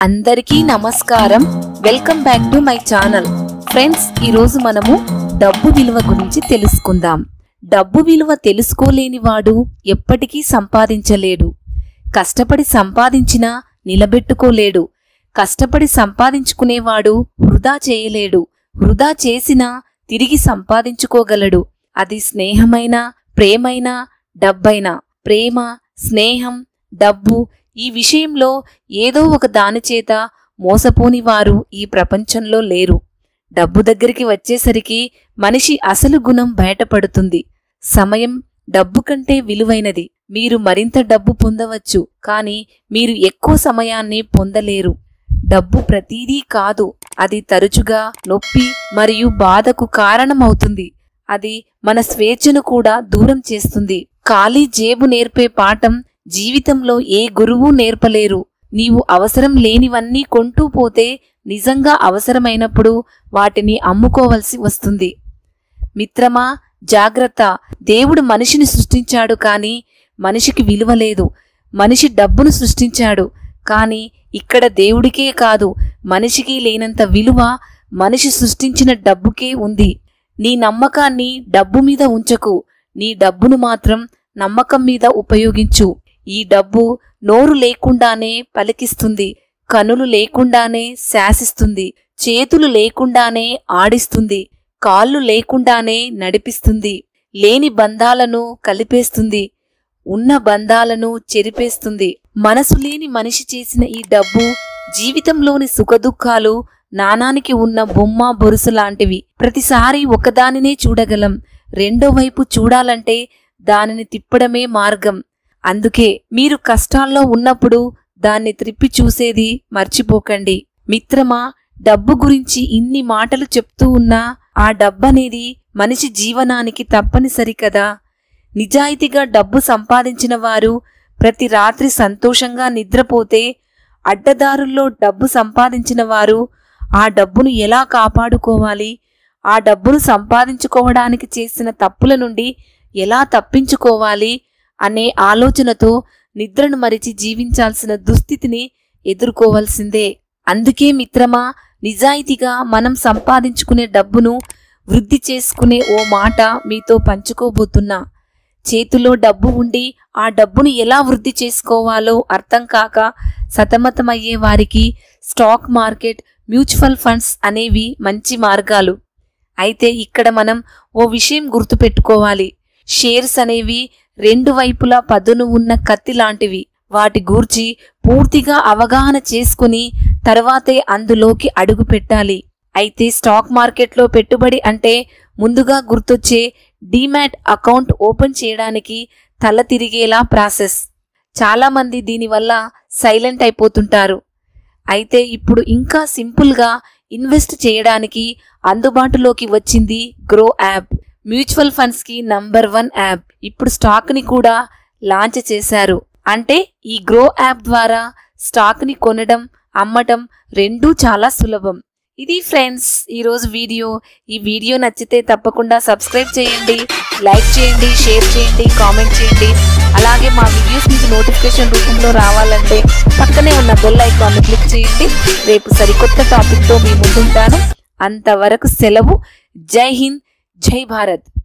అందరికీ నమస్కారం welcome back to my channel friends ఈరోజు మనము డబ్బు విలువ గురించి తెలుసుకుందాం డబ్బు విలువ తెలుసుకోలేని వాడు ఎప్పటికీ సంపాదించలేడు కష్టపడి సంపాదించినా నిలబెట్టుకోలేడు కష్టపడి సంపాదించుకునేవాడు వృధా చేయలేడు వృధా చేసినా తిరిగి సంపాదించుకోగలడు అది స్నేహమైనా ప్రేమైనా డబ్బైనా ప్రేమ స్నేహం డబ్బు ఈ విషయంలో ఏదో ఒక దానిచేత మోసపోని వారు ఈ ప్రపంచంలో లేరు డబ్బు దగ్గరికి వచ్చేసరికి మనిషి అసలు గుణం బయటపడుతుంది సమయం డబ్బు కంటే విలువైనది మీరు మరింత డబ్బు పొందవచ్చు కానీ మీరు ఎక్కువ సమయాన్ని పొందలేరు డబ్బు ప్రతీదీ కాదు అది తరచుగా నొప్పి మరియు బాధకు కారణమవుతుంది అది మన స్వేచ్ఛను కూడా దూరం చేస్తుంది ఖాళీ జేబు నేర్పే పాఠం జీవితంలో ఏ గురువు నేర్పలేరు నీవు అవసరం లేనివన్నీ కొంటూ పోతే నిజంగా అవసరమైనప్పుడు వాటిని అమ్ముకోవలసి వస్తుంది మిత్రమా జాగ్రత్త దేవుడు మనిషిని సృష్టించాడు కానీ మనిషికి విలువ లేదు మనిషి డబ్బును సృష్టించాడు కానీ ఇక్కడ దేవుడికే కాదు మనిషికి లేనంత విలువ మనిషి సృష్టించిన డబ్బుకే ఉంది నీ నమ్మకాన్ని డబ్బు మీద ఉంచకు నీ డబ్బును మాత్రం నమ్మకం మీద ఉపయోగించు ఈ డబ్బు నోరు లేకుండానే పలికిస్తుంది కనులు లేకుండానే శాసిస్తుంది చేతులు లేకుండానే ఆడిస్తుంది కాళ్ళు లేకుండానే నడిపిస్తుంది లేని బంధాలను కలిపేస్తుంది ఉన్న బంధాలను చెరిపేస్తుంది మనసు లేని మనిషి చేసిన ఈ డబ్బు జీవితంలోని సుఖదుఖాలు నానానికి ఉన్న బొమ్మ బొరుసు లాంటివి ప్రతిసారి ఒకదానినే చూడగలం రెండో వైపు చూడాలంటే దానిని తిప్పడమే మార్గం అందుకే మీరు కష్టాల్లో ఉన్నప్పుడు దాన్ని త్రిప్పి చూసేది మర్చిపోకండి మిత్రమా డబ్బు గురించి ఇన్ని మాటలు చెప్తూ ఉన్నా ఆ డబ్బనేది మనిషి జీవనానికి తప్పనిసరి కదా నిజాయితీగా డబ్బు సంపాదించిన వారు ప్రతి రాత్రి సంతోషంగా నిద్రపోతే అడ్డదారుల్లో డబ్బు సంపాదించిన వారు ఆ డబ్బును ఎలా కాపాడుకోవాలి ఆ డబ్బును సంపాదించుకోవడానికి చేసిన తప్పుల నుండి ఎలా తప్పించుకోవాలి అనే ఆలోచనతో నిద్రను మరిచి జీవించాల్సిన దుస్థితిని ఎదుర్కోవాల్సిందే అందుకే మిత్రమా నిజాయితీగా మనం సంపాదించుకునే డబ్బును వృద్ధి చేసుకునే ఓ మాట మీతో పంచుకోబోతున్నా చేతిలో డబ్బు ఉండి ఆ డబ్బును ఎలా వృద్ధి చేసుకోవాలో అర్థం కాక సతమతమయ్యే వారికి స్టాక్ మార్కెట్ మ్యూచువల్ ఫండ్స్ అనేవి మంచి మార్గాలు అయితే ఇక్కడ మనం ఓ విషయం గుర్తుపెట్టుకోవాలి షేర్స్ అనేవి రెండు వైపులా పదును ఉన్న కత్తి లాంటివి వాటి గూర్చి పూర్తిగా అవగాహన చేసుకుని తర్వాతే అందులోకి అడుగు పెట్టాలి అయితే స్టాక్ మార్కెట్లో పెట్టుబడి అంటే ముందుగా గుర్తొచ్చే డీమ్యాట్ అకౌంట్ ఓపెన్ చేయడానికి తల తిరిగేలా ప్రాసెస్ చాలామంది దీనివల్ల సైలెంట్ అయిపోతుంటారు అయితే ఇప్పుడు ఇంకా సింపుల్గా ఇన్వెస్ట్ చేయడానికి అందుబాటులోకి వచ్చింది గ్రో యాప్ మ్యూచువల్ ఫండ్స్ కి నంబర్ వన్ యాప్ ఇప్పుడు స్టాక్ ని కూడా లాంచ్ చేశారు అంటే ఈ గ్రో యాప్ ద్వారా స్టాక్ ని కొనడం అమ్మటం రెండూ చాలా సులభం ఇది ఫ్రెండ్స్ ఈరోజు వీడియో ఈ వీడియో నచ్చితే తప్పకుండా సబ్స్క్రైబ్ చేయండి లైక్ చేయండి షేర్ చేయండి కామెంట్ చేయండి అలాగే మా వీడియోస్ మీకు నోటిఫికేషన్ రూపంలో రావాలంటే పక్కనే ఉన్న బెల్ ఐకాన్ని క్లిక్ చేయండి రేపు సరికొత్త టాపిక్తో మీ ముందుంటాను అంతవరకు సెలవు జై హింద్ జై భారత్